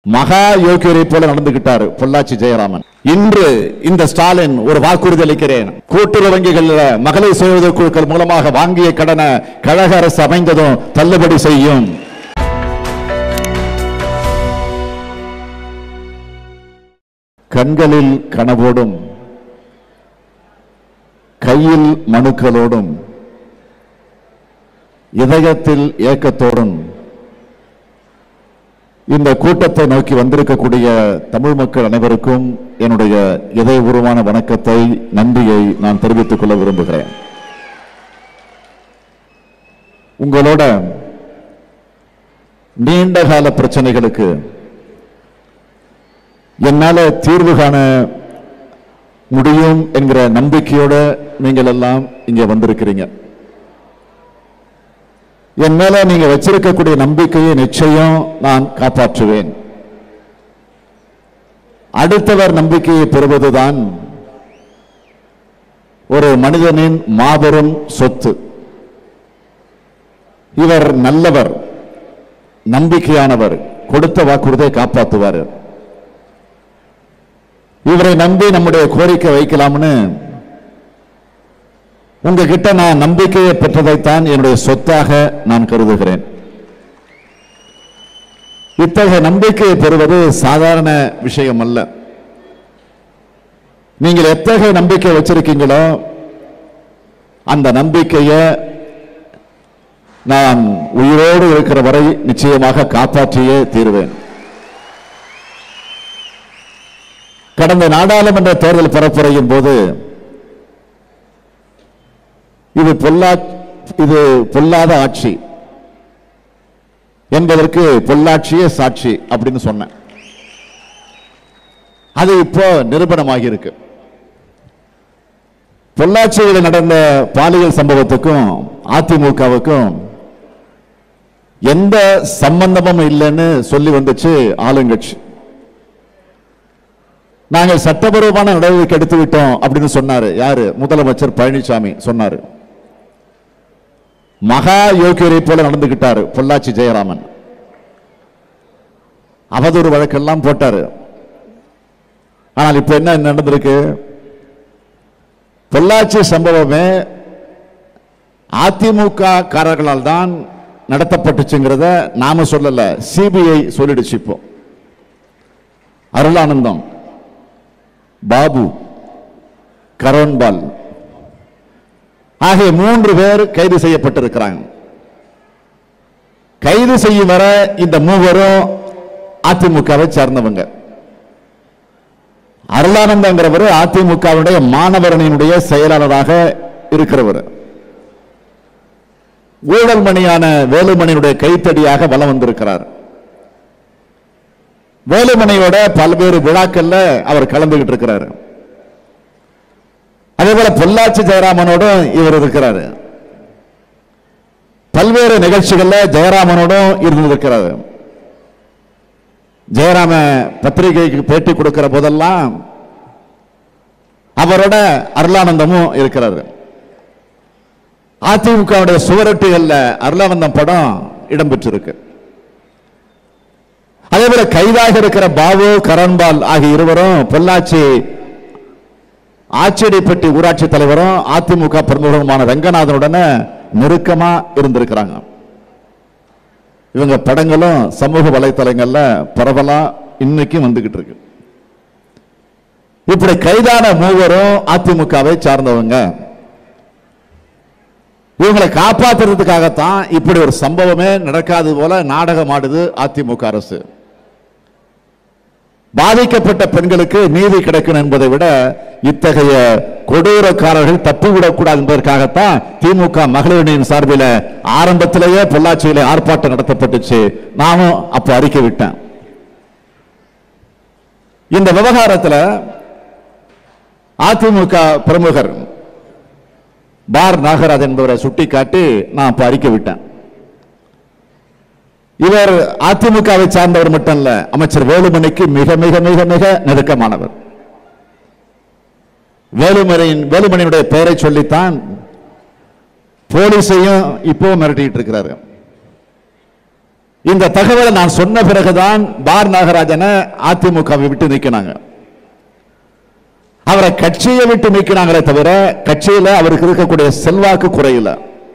மகா யோகியரை போல நடந்துகிட்டாரு பொள்ளாச்சி ஜெயராமன் இன்று இந்த ஸ்டாலின் ஒரு வாக்குறுதி அளிக்கிறேன் கூட்டுறவு வங்கிகளில் மகளிர் சுய உதவிக் குழுக்கள் மூலமாக வாங்கிய கடனை கழக அரசு அமைந்ததும் தள்ளுபடி செய்யும் கண்களில் கனவோடும் கையில் மனுக்களோடும் இதயத்தில் ஏக்கத்தோடும் இந்த கூட்டத்தை நோக்கி வந்திருக்கக்கூடிய தமிழ் மக்கள் அனைவருக்கும் என்னுடைய இதயபூர்வமான வணக்கத்தை நன்றியை நான் தெரிவித்துக் கொள்ள விரும்புகிறேன் உங்களோட நீண்ட கால பிரச்சனைகளுக்கு என்னால தீர்வு காண முடியும் என்கிற நம்பிக்கையோட நீங்கள் எல்லாம் இங்க வந்திருக்கிறீங்க என் மேல நீங்க வச்சிருக்கக்கூடிய நம்பிக்கையை நிச்சயம் நான் காப்பாற்றுவேன் அடுத்தவர் நம்பிக்கையை பெறுவதுதான் ஒரு மனிதனின் மாபெரும் சொத்து இவர் நல்லவர் நம்பிக்கையானவர் கொடுத்த வாக்குறுதியை காப்பாற்றுவார் இவரை நம்பி நம்முடைய கோரிக்கை வைக்கலாம்னு உங்ககிட்ட நான் நம்பிக்கையை பெற்றதைத்தான் என்னுடைய சொத்தாக நான் கருதுகிறேன் இத்தகைய நம்பிக்கையை பெறுவது சாதாரண விஷயம் அல்ல நீங்கள் எத்தகைய நம்பிக்கை வச்சிருக்கீங்களோ அந்த நம்பிக்கையை நான் உயிரோடு இருக்கிற வரை நிச்சயமாக காப்பாற்றியே தீருவேன் கடந்த நாடாளுமன்ற தேர்தல் பரப்புரையின் போது இது பொல்லா இது பொல்லாத ஆட்சி என்பதற்கு பொள்ளாட்சியே சாட்சி அப்படின்னு சொன்னேன் அது இப்போ நிரூபணமாகி இருக்கு பொள்ளாச்சியில் நடந்த பாலியல் சம்பவத்துக்கும் அதிமுகவுக்கும் எந்த சம்பந்தமும் இல்லைன்னு சொல்லி வந்துச்சு ஆளுங்கட்சி நாங்கள் சட்டபூர்வமான நடவடிக்கை எடுத்து விட்டோம் அப்படின்னு சொன்னாரு யாரு முதலமைச்சர் பழனிசாமி சொன்னாரு மகா யோகியரை போல நடந்துகிட்டாரு பொள்ளாச்சி ஜெயராமன் அவதூறு வழக்கெல்லாம் போட்டாரு ஆனால் இப்ப என்ன நடந்திருக்கு பொள்ளாச்சி சம்பவமே அதிமுக காரர்களால் தான் நடத்தப்பட்டுச்சுங்கிறத நாம சொல்லல சிபிஐ சொல்லிடுச்சு இப்போ அருளானந்தம் பாபு கரோன்பால் ஆகிய மூன்று பேர் கைது செய்யப்பட்டிருக்கிறாங்க கைது செய்யும் வர இந்த மூவரும் அதிமுகவை சேர்ந்தவங்க அருளானந்தங்கிறவர் அதிமுகவுடைய மாணவரணியினுடைய செயலாளராக இருக்கிறவர் ஊழல் மணியான வேலுமணியுடைய கைத்தடியாக வலம் வந்திருக்கிறார் வேலுமணியோட பல்வேறு விழாக்கள்ல அவர் கலந்துகிட்டு இருக்கிறார் அதே போல பொள்ளாச்சி ஜெயராமனோடும் இவர் இருக்கிறாரு பல்வேறு நிகழ்ச்சிகள்ல ஜெயராமனோடும் இருந்திருக்கிறாரு ஜெயராம பத்திரிகைக்கு பேட்டி கொடுக்கிற போதெல்லாம் அவரோட அருளானந்தமும் இருக்கிறாரு அதிமுகவுடைய சுவரொட்டிகள்ல அருளானந்தம் படம் இடம்பெற்றிருக்கு அதே போல கைதாக இருக்கிற பாபு கரன்பால் ஆகிய இருவரும் பொள்ளாச்சி ஆச்சரியப்பட்டி ஊராட்சி தலைவரும் அதிமுக பிரமுகருமான ரங்கநாதனுடனே நெருக்கமா இருந்திருக்கிறாங்க இவங்க படங்களும் சமூக வலைத்தளங்கள்ல பரவலா இன்னைக்கும் வந்துகிட்டு இருக்கு இப்படி கைதான மூவரும் அதிமுகவை சார்ந்தவங்க இவங்களை காப்பாத்துறதுக்காகத்தான் இப்படி ஒரு சம்பவமே நடக்காது போல நாடகம் ஆடுது அதிமுக அரசு பாதிக்கப்பட்ட பெண்களுக்கு நீதி கிடைக்கணும் என்பதை விட இத்தகைய கொடூரக்காரர்கள் தப்பிவிடக்கூடாது என்பதற்காகத்தான் திமுக மகளிரின் சார்பில் ஆரம்பத்திலேயே பொள்ளாச்சியில ஆர்ப்பாட்டம் நடத்தப்பட்டுச்சு நானும் அப்ப அறிக்கை விட்டேன் இந்த விவகாரத்தில் அதிமுக பிரமுகர் பார் நாகராஜ் என்பவரை சுட்டிக்காட்டி நான் அப்ப அறிக்கை விட்டேன் இவர் அதிமுகவை சார்ந்தவர் மட்டும் இல்ல அமைச்சர் வேலுமணிக்கு மிக மிக மிக மிக நெருக்கமானவர் வேலுமணியின் வேலுமணியுடைய பெயரை சொல்லித்தான் போலீஸையும் இப்போ மிரட்டிட்டு இருக்கிறாரு இந்த தகவலை நான் சொன்ன பிறகுதான் பார் நாகராஜனை அதிமுகவை விட்டு நீக்கினாங்க அவரை கட்சியை விட்டு நீக்கினாங்களே தவிர கட்சியில அவருக்கு இருக்கக்கூடிய செல்வாக்கு குறையல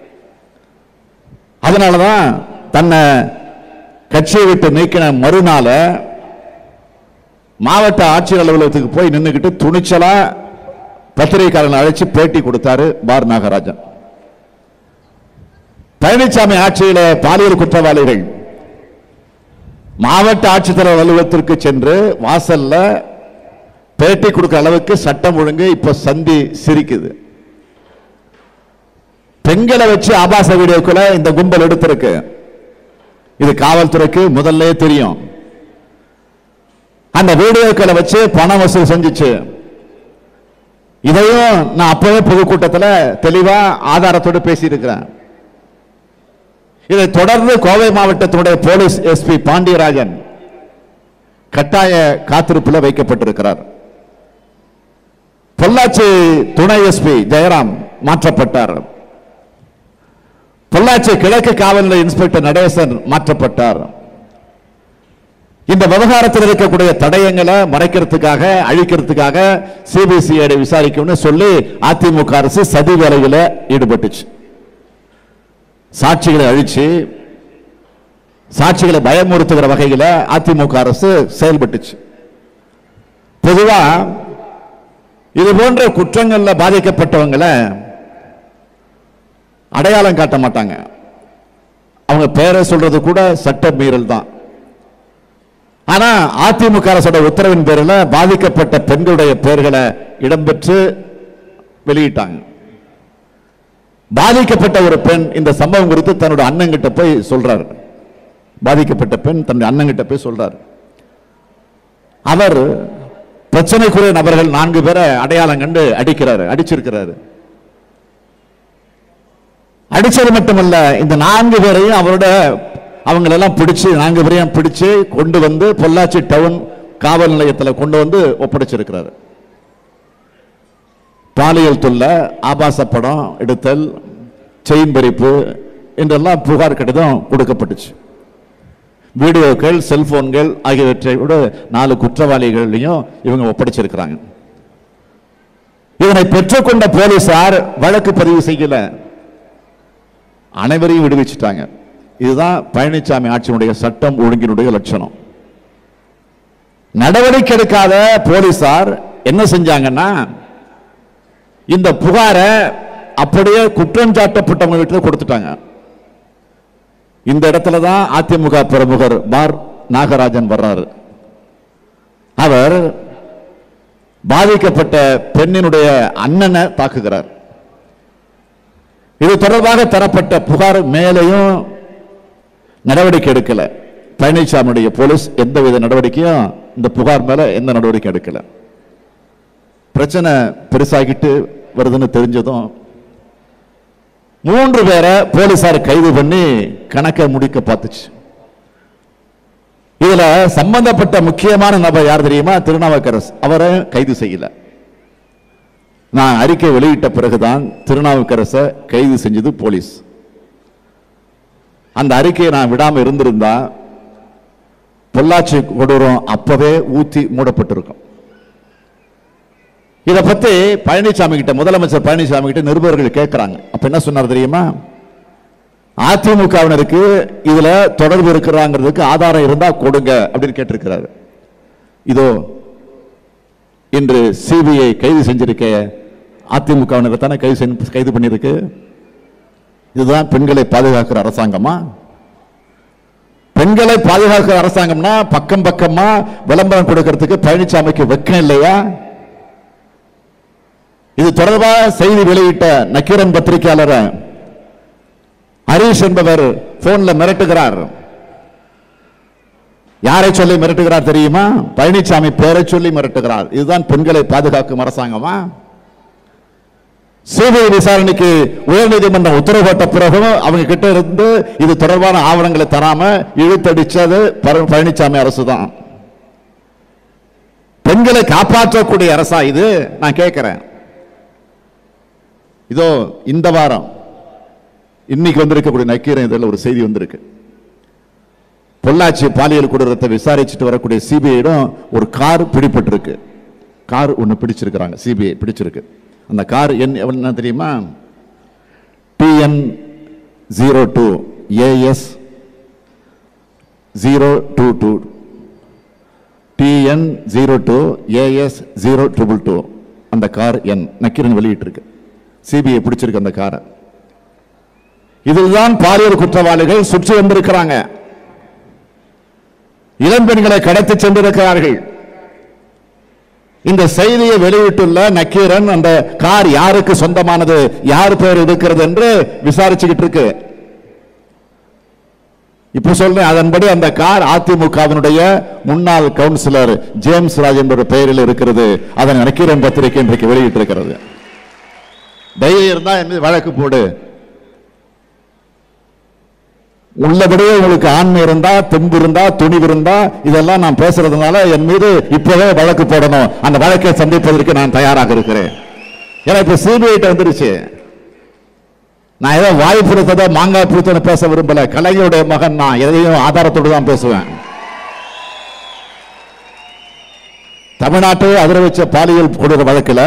அதனாலதான் தன்னை கட்சியை விட்டு நீக்கின மறுநாள மாவட்ட ஆட்சியர் அலுவலகத்துக்கு போய் நின்னுக்கிட்டு துணிச்சலா பத்திரிகைக்காரனை அழைச்சு பேட்டி கொடுத்தாரு பார் நாகராஜன் பழனிசாமி ஆட்சியில பாலியல் குற்றவாளிகள் மாவட்ட ஆட்சித்தலைவர் அலுவலகத்திற்கு சென்று வாசல்ல பேட்டி கொடுக்கிற அளவுக்கு சட்டம் ஒழுங்கு இப்ப சந்தி சிரிக்குது பெண்களை வச்சு ஆபாச வீடியோக்களை இந்த கும்பல் எடுத்திருக்கு இது காவல்துறைக்கு முதல்ல தெரியும் அந்த வீடியோக்களை வச்சு பண வசூல் செஞ்சுச்சு இதையும் நான் அப்பவே பொதுக்கூட்டத்தில் தெளிவா ஆதாரத்தோடு பேசியிருக்கிறேன் இதை தொடர்ந்து கோவை மாவட்டத்தினுடைய போலீஸ் எஸ்பி பாண்டியராஜன் கட்டாய காத்திருப்பில் வைக்கப்பட்டிருக்கிறார் பொள்ளாச்சி துணை எஸ்பி ஜெயராம் மாற்றப்பட்டார் பொள்ளாச்சி கிழக்கு காவல் நிலைய இன்ஸ்பெக்டர் நடேசன் மாற்றப்பட்டார் இந்த விவகாரத்தில் இருக்கக்கூடிய தடயங்களை மறைக்கிறதுக்காக அழிக்கிறதுக்காக சிபிசிஐடி விசாரிக்கும்னு சொல்லி அதிமுக அரசு சதி வேலையில ஈடுபட்டுச்சு சாட்சிகளை அழிச்சு சாட்சிகளை பயமுறுத்துகிற வகையில அதிமுக அரசு செயல்பட்டுச்சு பொதுவா இது போன்ற குற்றங்கள்ல பாதிக்கப்பட்டவங்களை அடையாளம் காட்ட மாட்டாங்க அவங்க பேரை சொல்றது கூட சட்ட மீறல் தான் ஆனா அதிமுக அரசோட உத்தரவின் பேரில் பாதிக்கப்பட்ட பெண்களுடைய பெயர்களை இடம்பெற்று வெளியிட்டாங்க பாதிக்கப்பட்ட ஒரு பெண் இந்த சம்பவம் குறித்து தன்னோட அண்ணங்கிட்ட போய் சொல்றாரு பாதிக்கப்பட்ட பெண் தன்னுடைய அண்ணங்கிட்ட போய் சொல்றாரு அவர் பிரச்சனைக்குரிய நபர்கள் நான்கு பேரை அடையாளம் கண்டு அடிக்கிறாரு அடிச்சிருக்கிறாரு அடிச்சது மட்டுமல்ல இந்த நான்கு பேரையும் அவரோட அவங்களெல்லாம் பிடிச்சு நான்கு பேரையும் பிடிச்சு கொண்டு வந்து பொள்ளாச்சி டவுன் காவல் நிலையத்தில் கொண்டு வந்து ஒப்படைச்சிருக்கிறாரு பாலியல் தொல்லை ஆபாச படம் எடுத்தல் செயின் பறிப்பு என்றெல்லாம் புகார் கடிதம் கொடுக்கப்பட்டுச்சு வீடியோக்கள் செல்போன்கள் ஆகியவற்றை விட நாலு குற்றவாளிகளையும் இவங்க ஒப்படைச்சிருக்கிறாங்க இதனை பெற்றுக்கொண்ட போலீசார் வழக்கு பதிவு செய்யல அனைவரையும் விடுவிச்சிட்டாங்க இதுதான் பழனிசாமி ஆட்சியினுடைய சட்டம் ஒழுங்கினுடைய லட்சணம் நடவடிக்கை எடுக்காத போலீசார் என்ன செஞ்சாங்கன்னா இந்த புகாரை அப்படியே குற்றம் சாட்டப்பட்டவங்க வீட்டில் கொடுத்துட்டாங்க இந்த இடத்துல தான் அதிமுக பிரமுகர் பார் நாகராஜன் வர்றாரு அவர் பாதிக்கப்பட்ட பெண்ணினுடைய அண்ணனை தாக்குகிறார் இது தொடர்பாக தரப்பட்ட புகார் மேலேயும் நடவடிக்கை எடுக்கல பழனிசாமியுடைய போலீஸ் எந்தவித நடவடிக்கையும் இந்த புகார் மேல எந்த நடவடிக்கை எடுக்கல பிரச்சனை பெருசாகிட்டு வருதுன்னு தெரிஞ்சதும் மூன்று பேரை போலீசார் கைது பண்ணி கணக்கை முடிக்க பார்த்துச்சு இதுல சம்பந்தப்பட்ட முக்கியமான நபர் யார் தெரியுமா திருநாவுக்கரசு அவரை கைது செய்யல நான் அறிக்கை வெளியிட்ட பிறகுதான் திருநாவுக்கரசை கைது செஞ்சது போலீஸ் அந்த அறிக்கையை நான் விடாம இருந்திருந்தா பொள்ளாச்சி கொடூரம் அப்பவே ஊத்தி மூடப்பட்டிருக்கும் இத பத்தி பழனிசாமி கிட்ட முதலமைச்சர் பழனிசாமி கிட்ட நிருபர்கள் கேட்கிறாங்க அப்ப என்ன சொன்னார் தெரியுமா அதிமுகவினருக்கு இதுல தொடர்பு இருக்கிறாங்கிறதுக்கு ஆதாரம் இருந்தா கொடுங்க அப்படின்னு கேட்டிருக்கிறாரு இதோ இன்று சிபிஐ கைது செஞ்சிருக்க அதிமுகவினரை தானே கைது செஞ்சு- கைது பண்ணியிருக்கு இதுதான் பெண்களை பாதுகாக்கிற அரசாங்கமா பெண்களை பாதுகாக்கிற அரசாங்கம்னா பக்கம் பக்கமா விளம்பரம் கொடுக்கறதுக்கு பழனிசாமிக்கு வெக்கம் இல்லையா இது தொடர்பா செய்தி வெளியிட்ட நக்கீரன் பத்திரிகையாளர் ஹரீஷ் என்பவர் போன்ல மிரட்டுகிறார் யாரை சொல்லி மிரட்டுகிறார் தெரியுமா பழனிசாமி பேரை சொல்லி மிரட்டுகிறார் இதுதான் பெண்களை பாதுகாக்கும் அரசாங்கமா சிபிஐ விசாரணைக்கு உயர்நீதிமன்றம் உத்தரவு போட்ட பிறகும் அவங்க கிட்ட இருந்து இது தொடர்பான ஆவணங்களை தராம இழுத்தடிச்சது பர- பழனிசாமி அரசு தான் பெண்களை காப்பாற்றக்கூடிய அரசா இது நான் கேட்கிறேன் இதோ இந்த வாரம் இன்னைக்கு வந்திருக்கக்கூடிய நக்கீரன் இதில் ஒரு செய்தி வந்திருக்கு பொள்ளாச்சி பாலியல் கொடூரத்தை விசாரிச்சுட்டு வரக்கூடிய சிபிஐடும் ஒரு கார் பிடிபட்டிருக்கு கார் ஒன்று பிடிச்சிருக்கிறாங்க சிபிஐ பிடிச்சிருக்கு அந்த கார் என் என்ன தெரியுமா TN zero two AS zero two two TN zero two AS zero triple two அந்த கார் என் நக்கீரன் வெளியிட்டிருக்கு சிபிஐ பிடிச்சிருக்கு அந்த காரை இதில்தான் பாலியல் குற்றவாளிகள் சுற்றி வந்திருக்கிறாங்க இளம்பெண்களை கடத்தி சென்றிருக்கிறார்கள் இந்த செய்தியை வெளியிட்டுள்ள நக்கீரன் அந்த கார் யாருக்கு சொந்தமானது யார் பேர் இருக்கிறது என்று விசாரிச்சுக்கிட்டு இருக்கு இப்ப சொல்றேன் அதன்படி அந்த கார் அதிமுகவினுடைய முன்னாள் கவுன்சிலர் ஜேம்ஸ் ராஜ் என்ற பெயரில் இருக்கிறது அதன் நக்கீரன் பத்திரிகை இன்றைக்கு வெளியிட்டிருக்கிறது தைரியம் இருந்தா என் மீது வழக்கு போடு உள்ளபடியே உங்களுக்கு ஆண்மை இருந்தா தெம்பு இருந்தா துணிவு இருந்தா இதெல்லாம் நான் பேசுறதுனால என் மீது இப்பவே வழக்கு போடணும் அந்த வழக்கை சந்திப்பதற்கு நான் தயாராக இருக்கிறேன் ஏன்னா இப்ப சிபிஐ வந்துருச்சு நான் ஏதோ வாய் புறத்ததை மாங்காய் புறத்தனை பேச விரும்பல கலைஞருடைய மகன் நான் எதையும் ஆதாரத்தோடு தான் பேசுவேன் தமிழ்நாட்டை அதிர வச்ச பாலியல் கொடூர வழக்கில்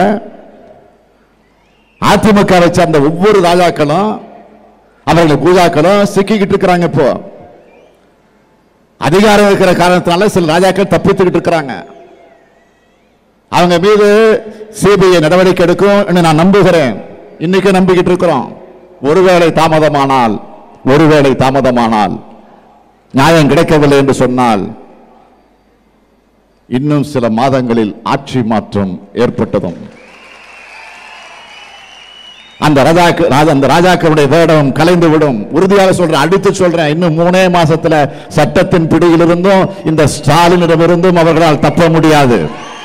அதிமுக வச்ச அந்த ஒவ்வொரு ராஜாக்களும் அவர்கள் பூஜாக்களும் சிக்கிக்கிட்டு இருக்கிறாங்க இப்போ அதிகாரம் இருக்கிற காரணத்தினால சில ராஜாக்கள் தப்பித்துக்கிட்டு இருக்கிறாங்க அவங்க மீது சிபிஐ நடவடிக்கை எடுக்கும் என்று நான் நம்புகிறேன் இன்னைக்கு நம்பிக்கிட்டு இருக்கிறோம் ஒருவேளை தாமதமானால் ஒருவேளை தாமதமானால் நியாயம் கிடைக்கவில்லை என்று சொன்னால் இன்னும் சில மாதங்களில் ஆட்சி மாற்றம் ஏற்பட்டதும் அந்த ராஜாக்கு ராஜா அந்த ராஜாக்களுடைய வேடம் கலைந்து விடும் உறுதியாக சொல்றேன் அடித்து சொல்றேன் இன்னும் மூணே மாசத்துல சட்டத்தின் பிடியிலிருந்தும் இந்த ஸ்டாலினிடமிருந்தும் அவர்களால் தப்ப முடியாது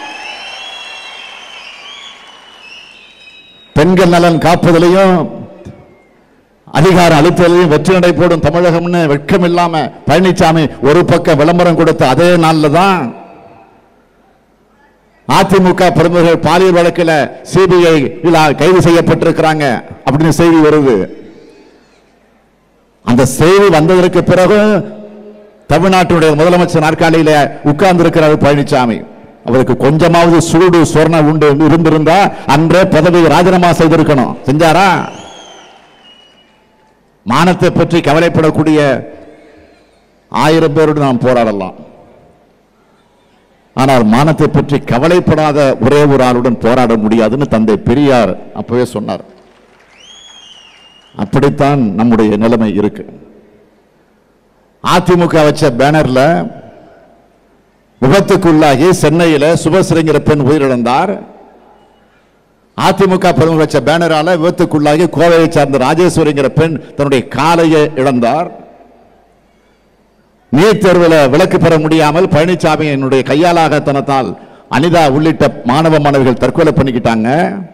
பெண்கள் நலன் காப்பதிலையும் அதிகாரம் அளிப்பதிலையும் வெற்றி நடை போடும் தமிழகம்னு வெட்கம் இல்லாம பழனிசாமி ஒரு பக்கம் விளம்பரம் கொடுத்த அதே நாள்ல தான் அதிமுக பிரமுகர்கள் பாலியல் வழக்கில் சிபிஐ கைது செய்யப்பட்டிருக்கிறாங்க அப்படின்னு செய்தி வருது அந்த செய்தி வந்ததற்கு பிறகு தமிழ்நாட்டுடைய முதலமைச்சர் நாற்காலியில உட்கார்ந்து இருக்கிறார் பழனிசாமி அவருக்கு கொஞ்சமாவது சூடு சொர்ண உண்டு இருந்திருந்தா அன்றே பதவியை ராஜினாமா செய்திருக்கணும் செஞ்சாரா மானத்தை பற்றி கவலைப்படக்கூடிய ஆயிரம் பேரோடு நாம் போராடலாம் ஆனால் மானத்தை பற்றி கவலைப்படாத ஒரே ஒரு ஆளுடன் போராட முடியாதுன்னு தந்தை பெரியார் அப்பவே சொன்னார் அப்படித்தான் நம்முடைய நிலைமை இருக்கு அதிமுக வச்ச பேனர்ல விபத்துக்குள்ளாகி சென்னையில சுபஸ்ரீங்கிற பெண் உயிரிழந்தார் அதிமுக பிரமுகர் வச்ச பேனரால விபத்துக்குள்ளாகி கோவையை சார்ந்த ராஜேஸ்வரிங்கிற பெண் தன்னுடைய காலையை இழந்தார் நீட் தேர்வில் விலக்கு பெற முடியாமல் பழனிசாமி என்னுடைய கையாலாகத்தனத்தால் அனிதா உள்ளிட்ட மாணவ மாணவிகள் தற்கொலை பண்ணிக்கிட்டாங்க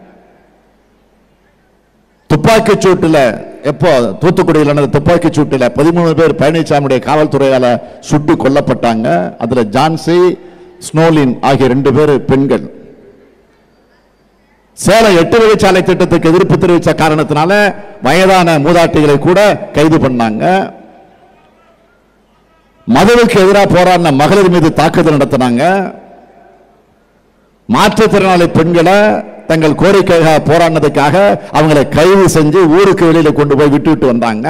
துப்பாக்கி சூட்டுல எப்போ தூத்துக்குடியில் நடந்த துப்பாக்கி சூட்டுல பதிமூணு பேர் பழனிசாமியுடைய காவல்துறையால சுட்டு கொல்லப்பட்டாங்க அதுல ஜான்சி ஸ்னோலின் ஆகிய ரெண்டு பேர் பெண்கள் சேலம் எட்டு வழிச்சாலை திட்டத்துக்கு எதிர்ப்பு தெரிவித்த காரணத்தினால வயதான மூதாட்டிகளை கூட கைது பண்ணாங்க மதுவுக்கு எதிராக போராடின மகளிர் மீது தாக்குதல் நடத்தினாங்க மாற்றுத்திறனாளி பெண்களை தங்கள் கோரிக்கையாக போராடினதுக்காக அவங்களை கைது செஞ்சு ஊருக்கு வெளியில கொண்டு போய் விட்டுவிட்டு வந்தாங்க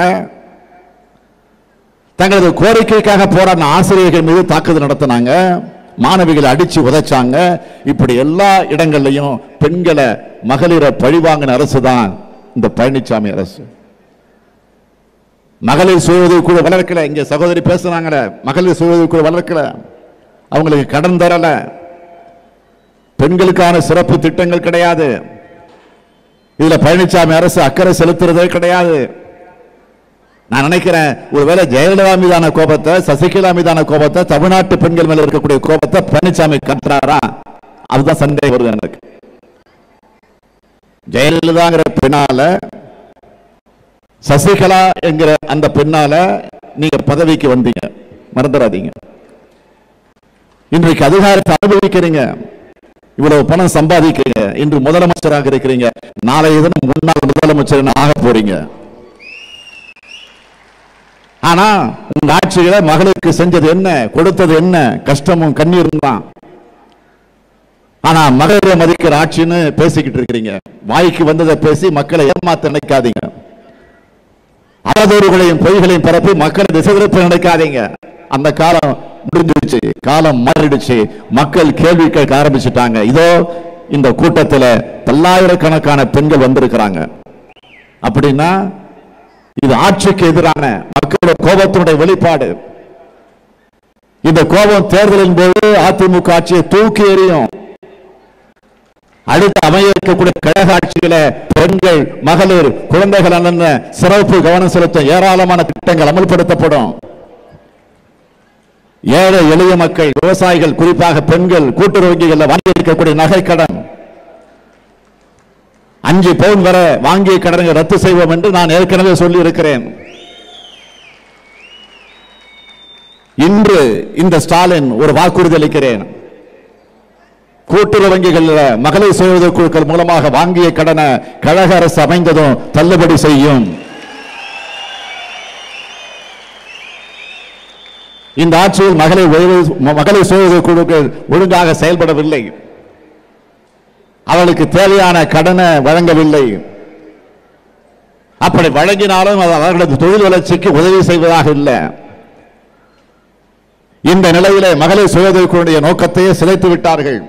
தங்களது கோரிக்கைக்காக போராடின ஆசிரியர்கள் மீது தாக்குதல் நடத்தினாங்க மாணவிகளை அடிச்சு உதைச்சாங்க இப்படி எல்லா இடங்கள்லையும் பெண்களை மகளிரை பழிவாங்கின அரசு தான் இந்த பழனிசாமி அரசு மகளிர் சுய உதவி குழு வளர்க்கல இங்க சகோதரி பேசுனாங்களே மகளிர் சுய உதவி குழு வளர்க்கல அவங்களுக்கு கடன் தரல பெண்களுக்கான சிறப்பு திட்டங்கள் கிடையாது இதுல பழனிசாமி அரசு அக்கறை செலுத்துறதே கிடையாது நான் நினைக்கிறேன் ஒருவேளை ஜெயலலிதா மீதான கோபத்தை சசிகலா மீதான கோபத்தை தமிழ்நாட்டு பெண்கள் மேல இருக்கக்கூடிய கோபத்தை பழனிசாமி கட்டுறாரா அதுதான் சந்தேகம் வருது எனக்கு ஜெயலலிதாங்கிற பெண்ணால சசிகலா என்கிற அந்த பெண்ணால நீங்க பதவிக்கு வந்தீங்க மறந்துடாதீங்க இன்றைக்கு அதிகாரத்தை அனுபவிக்கிறீங்க இவ்வளவு பணம் சம்பாதிக்கிறீங்க இன்று முதலமைச்சராக இருக்கிறீங்க நாளைய தினம் முன்னாள் முதலமைச்சர் ஆக போறீங்க ஆனா உங்க ஆட்சியில மகளுக்கு செஞ்சது என்ன கொடுத்தது என்ன கஷ்டமும் கண்ணீரும் தான் ஆனா மகளிரை மதிக்கிற ஆட்சின்னு பேசிக்கிட்டு இருக்கிறீங்க வாய்க்கு வந்ததை பேசி மக்களை ஏமாத்த நினைக்காதீங்க அவதூறுகளையும் பொய்களையும் பரப்பி மக்களை திசை திருப்ப நினைக்காதீங்க அந்த காலம் முடிஞ்சிடுச்சு காலம் மாறிடுச்சு மக்கள் கேள்வி கேட்க ஆரம்பிச்சுட்டாங்க இதோ இந்த கூட்டத்துல பல்லாயிரக்கணக்கான பெண்கள் வந்திருக்கிறாங்க அப்படின்னா இது ஆட்சிக்கு எதிரான மக்களோட கோபத்தினுடைய வெளிப்பாடு இந்த கோபம் தேர்தலின் போது அதிமுக ஆட்சியை தூக்கி எறியும் அடுத்து அமைய இருக்கக்கூடிய கழக ஆட்சியில பெண்கள் மகளிர் குழந்தைகள் நலன்ல சிறப்பு கவனம் செலுத்தும் ஏராளமான திட்டங்கள் அமல்படுத்தப்படும் ஏழை எளிய மக்கள் விவசாயிகள் குறிப்பாக பெண்கள் கூட்டுறவு வங்கிகளில் வாங்கி இருக்கக்கூடிய நகை கடன் அஞ்சு பவுன் வரை வாங்கிய கடனை ரத்து செய்வோம் என்று நான் ஏற்கனவே சொல்லி இருக்கிறேன் இன்று இந்த ஸ்டாலின் ஒரு வாக்குறுதி அளிக்கிறேன் கூட்டுறவு வங்கிகளில் மகளிர் சுய உதவிக் குழுக்கள் மூலமாக வாங்கிய கடனை கழக அரசு அமைந்ததும் தள்ளுபடி செய்யும் இந்த ஆட்சியில் மகளிர் உதவி- மகளிர் சுய உதவிக் குழுக்கள் ஒழுங்காக செயல்படவில்லை அவளுக்கு தேவையான கடனை வழங்கவில்லை அப்படி வழங்கினாலும் அது அவர்களது தொழில் வளர்ச்சிக்கு உதவி செய்வதாக இல்லை இந்த நிலையிலே மகளிர் சுய உதவிக் குழுவுடைய நோக்கத்தையே சிதைத்து விட்டார்கள்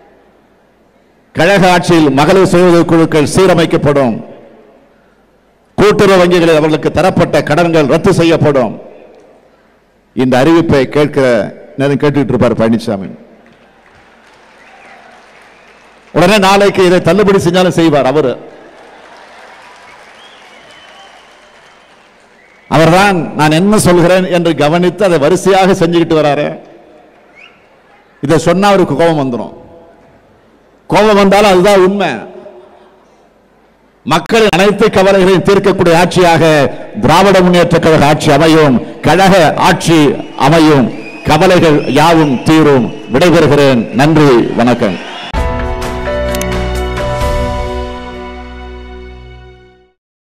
கழக ஆட்சியில் மகளிர் சுய உதவிக் குழுக்கள் சீரமைக்கப்படும் கூட்டுறவு வங்கிகளில் அவர்களுக்கு தரப்பட்ட கடன்கள் ரத்து செய்யப்படும் இந்த அறிவிப்பை கேட்கிற நேரம் கேட்டுட்டு இருப்பார் பழனிசாமி உடனே நாளைக்கு இதை தள்ளுபடி செஞ்சாலும் செய்வார் அவரு அவர்தான் நான் என்ன சொல்கிறேன் என்று கவனித்து அதை வரிசையாக செஞ்சுக்கிட்டு வராரு இதை சொன்னா அவருக்கு கோபம் வந்துடும் கோபம் வந்தாலும் அதுதான் உண்மை மக்களின் அனைத்து கவலைகளையும் தீர்க்கக்கூடிய ஆட்சியாக திராவிட முன்னேற்ற கழக ஆட்சி அமையும் கழக ஆட்சி அமையும் கவலைகள் யாவும் தீரும் விடைபெறுகிறேன் நன்றி வணக்கம்